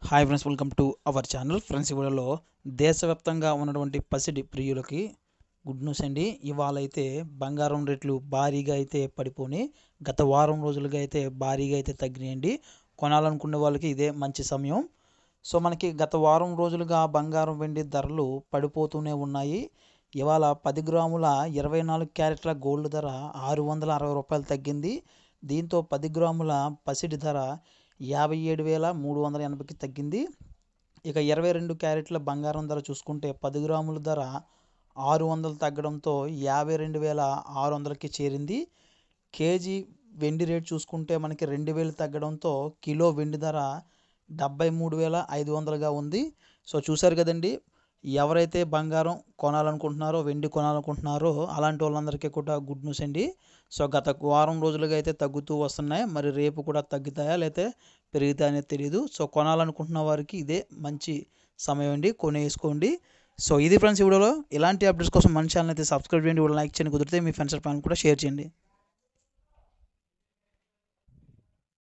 hi friends welcome to our channel friends ఈ వీడియోలో దేశవ్యాప్తంగా ఉన్నటువంటి పసిడి ప్రియులకి గుడ్ న్యూస్ అండి ఇవాళ అయితే బంగారం రేట్లు భారీగా అయితే పడిపోయి గత వారం రోజులుగా అయితే భారీగా అయితే తగ్గినాయండి కొనాలనుకునే వాళ్ళకి ఇదే మంచి సమయం సో మనకి గత వారం రోజులుగా బంగారం వెండి ధరలు పడిపోతూనే ఉన్నాయి ఇవాళ పది గ్రాముల ఇరవై నాలుగు క్యారెట్ల గోల్డ్ ధర ఆరు వందల అరవై రూపాయలు తగ్గింది దీంతో పది గ్రాముల పసిడి ధర యాభై ఏడు వేల మూడు వందల ఎనభైకి తగ్గింది ఇక ఇరవై రెండు క్యారెట్ల బంగారం ధర చూసుకుంటే పది గ్రాముల ధర ఆరు వందలు తగ్గడంతో యాభై రెండు వేల ఆరు వందలకి చేరింది కేజీ వెండి రేట్ చూసుకుంటే మనకి రెండు వేలు తగ్గడంతో కిలో వెండి ధర డెబ్బై మూడు వేల ఐదు వందలుగా ఉంది సో చూశారు కదండి ఎవరైతే బంగారం కొనాలనుకుంటున్నారో వెండి కొనాలనుకుంటున్నారో అలాంటి వాళ్ళందరికీ కూడా గుడ్ న్యూస్ అండి సో గత వారం రోజులుగా అయితే తగ్గుతూ వస్తున్నాయి మరి రేపు కూడా తగ్గుతాయా లేకపోతే పెరుగుతాయా అనేది తెలియదు సో కొనాలనుకుంటున్న వారికి ఇదే మంచి సమయం అండి కొనేసుకోండి సో ఇది ఫ్రెండ్స్ ఈ వీడియోలో ఇలాంటి అప్డేట్స్ కోసం మన ఛానల్ అయితే సబ్స్క్రైబ్ చేయండి లైక్ చేయండి కుదిరితే మీ ఫ్రెండ్స్ ఫ్యాన్ కూడా షేర్ చేయండి